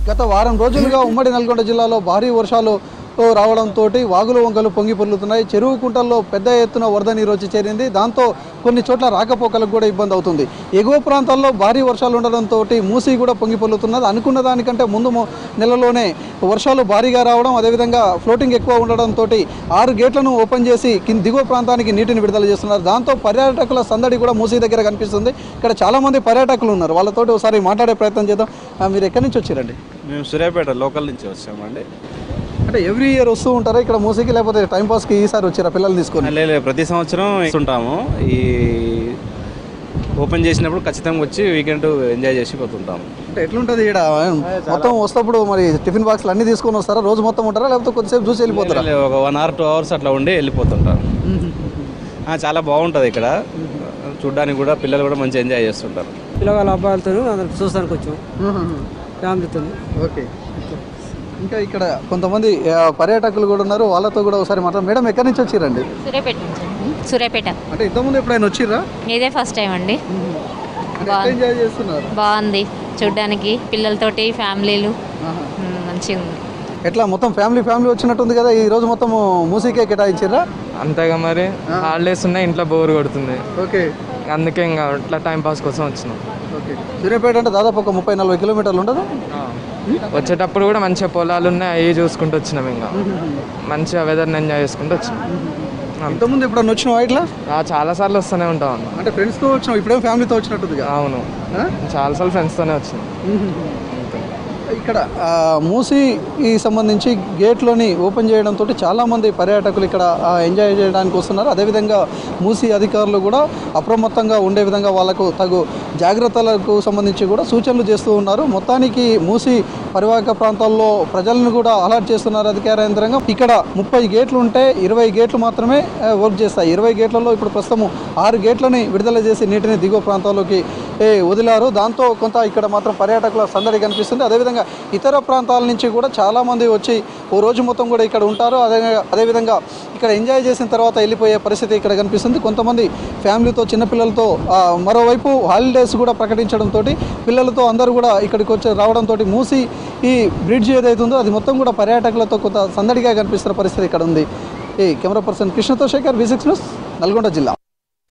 గత వారం రోజులుగా ఉమ్మడి నల్గొండ జిల్లాలో భారీ వర్షాలు రావడంతో వాగులు వంకలు పొంగి పొర్లుతున్నాయి చెరువు కుంటల్లో పెద్ద ఎత్తున వరద నీరు వచ్చి చేరింది దాంతో కొన్ని చోట్ల రాకపోకలకు కూడా ఇబ్బంది అవుతుంది ఎగువ ప్రాంతాల్లో భారీ వర్షాలు ఉండడంతో మూసి కూడా పొంగి పొర్లుతున్నది అనుకున్న దానికంటే ముందు మొ- నెలలోనే వర్షాలు భారీగా రావడం అదేవిధంగా ఫ్లోటింగ్ ఎక్కువ ఉండడంతో ఆరు గేట్లను ఓపెన్ చేసి కింద దిగువ ప్రాంతానికి నీటిని విడుదల చేస్తున్నారు దాంతో పర్యాటకుల సందడి కూడా మూసీ దగ్గర కనిపిస్తుంది ఇక్కడ చాలా మంది పర్యాటకులు ఉన్నారు వాళ్ళతోటి ఒకసారి మాట్లాడే ప్రయత్నం చేద్దాం ఆ, మీరు ఎక్కడి నుంచి వచ్చారండి మేము సూర్యాపేట లోకల్ నుంచి వచ్చామండి అంటే ఎవ్రీ ఇయర్ వస్తూ ఉంటారా ఇక్కడ మూసీకి లేకపోతే టైం పాస్కి ఈసారి వచ్చారా పిల్లల్ని తీసుకొని లేదు ప్రతి సంవత్సరం ఇస్తుంటాము ఈ ఓపెన్ చేసినప్పుడు ఖచ్చితంగా వచ్చి వీకెండ్ ఎంజాయ్ చేసి పోతుంటాము అంటే ఎట్లుంటుంది ఇక్కడ మొత్తం వస్తప్పుడు మరి టిఫిన్ బాక్స్లు అన్ని తీసుకొని వస్తారా రోజు మొత్తం ఉంటారా లేకపోతే కొద్దిసేపు చూసి వెళ్ళిపోతారా లేదు, ఒక వన్ అవర్ టూ అవర్స్ అట్లా ఉండి వెళ్ళిపోతుంటాం ఆ, చాలా బాగుంటుంది ఇక్కడ చూడ్డానికి కూడా పిల్లలు కూడా మంచి ఎంజాయ్ చేస్తుంటారు పిల్లగాళ్ళ అబ్బాయిలతో అందరు చూస్తానికి వచ్చాం ఫ్యామిలీతో ఓకే ఇంకా ఇక్కడ కొంతమంది ఆ, పర్యాటకులు కూడా ఉన్నారు వాళ్ళతో కూడా ఒకసారి మాట్లాడు మేడం ఎక్కడి నుంచి వచ్చిరండి సూర్యాపేట నుంచి సూర్యాపేట అంటే ఇంతకుముందు ఎప్పుడైనా వచ్చిర్రా ఇదే ఫస్ట్ టైం అండి అంటే ఎట్లా ఎంజాయ్ చేస్తున్నారు బాగుంది చూడ్డానికి పిల్లలతోటి ఫ్యామిలీలు మ్, మంచిగా ఉంది ఎట్లా మొత్తం ఫ్యామిలీ ఫ్యామిలీ వచ్చినట్టుంది కదా ఈ రోజు మొత్తం మూసీకే కేటాయించిర్రా అంతేగా మరి హాలిడేస్ ఉన్నాయి ఇంట్లో బోర్ కొడుతుంది ఓకే అందుకే ఇంకా ఇట్లా టైం పాస్ కోసం వచ్చినాం ఓకే సూర్యాపేట అంటే దాదాపు ఒక ముప్పై నలభై కిలోమీటర్లు ఉండదు వచ్చేటప్పుడు కూడా మంచిగా పొలాలు ఉన్నాయి అవి చూసుకుంటూ వచ్చినాం ఇంకా మంచిగా వెదర్ని ఎంజాయ్ చేసుకుంటూ వచ్చినాం ఇంతకుముందు ఎప్పుడన్నా వచ్చినావా ఇట్లా ఆ, చాలాసార్లు వస్తూనే ఉంటాం అన్న అంటే ఫ్రెండ్స్తో వచ్చినావు ఇప్పుడేం ఫ్యామిలీతో వచ్చినట్టుంది కదా అవును ఆ? చాలాసార్లు ఫ్రెండ్స్తోనే వచ్చినాం ఇక్కడ ఆ, మూసి ఈ సంబంధించి గేట్లోని ఓపెన్ చేయడంతో చాలామంది పర్యాటకులు ఇక్కడ ఆ, ఎంజాయ్ చేయడానికి వస్తున్నారు అదేవిధంగా మూసి అధికారులు కూడా అప్రమత్తంగా ఉండే విధంగా వాళ్ళకు తగు జాగ్రత్తలకు సంబంధించి కూడా సూచనలు చేస్తూ ఉన్నారు మొత్తానికి మూసి పరివాహక ప్రాంతాల్లో ప్రజలను కూడా అలర్ట్ చేస్తున్నారు అధికార యంత్రాంగం ఇక్కడ ముప్పై గేట్లు ఉంటే ఇరవై గేట్లు మాత్రమే ఆ, వర్క్ చేస్తాయి ఇరవై గేట్లలో ఇప్పుడు ప్రస్తుతం ఆరు గేట్లని విడుదల చేసి నీటిని దిగువ ప్రాంతాల్లోకి ఏ, వదిలారు దాంతో కొంత ఇక్కడ మాత్రం పర్యాటకుల సందడి కనిపిస్తుంది అదేవిధంగా ఇతర ప్రాంతాల నుంచి కూడా చాలామంది వచ్చి ఓ రోజు మొత్తం కూడా ఇక్కడ ఉంటారు అదే అదేవిధంగా ఇక్కడ ఎంజాయ్ చేసిన తర్వాత వెళ్ళిపోయే పరిస్థితి ఇక్కడ కనిపిస్తుంది కొంతమంది ఫ్యామిలీతో చిన్నపిల్లలతో ఆ, మరోవైపు హాలిడేస్ కూడా ప్రకటించడంతో పిల్లలతో అందరూ కూడా ఇక్కడికి వచ్చి రావడంతో మూసి ఈ బ్రిడ్జ్ ఏదైతుందో అది మొత్తం కూడా పర్యాటకులతో కొంత సందడిగా కనిపిస్తున్న పరిస్థితి ఇక్కడ ఉంది ఈ కెమెరా పర్సన్ కృష్ణతో Shekhar V six news Nalgonda జిల్లా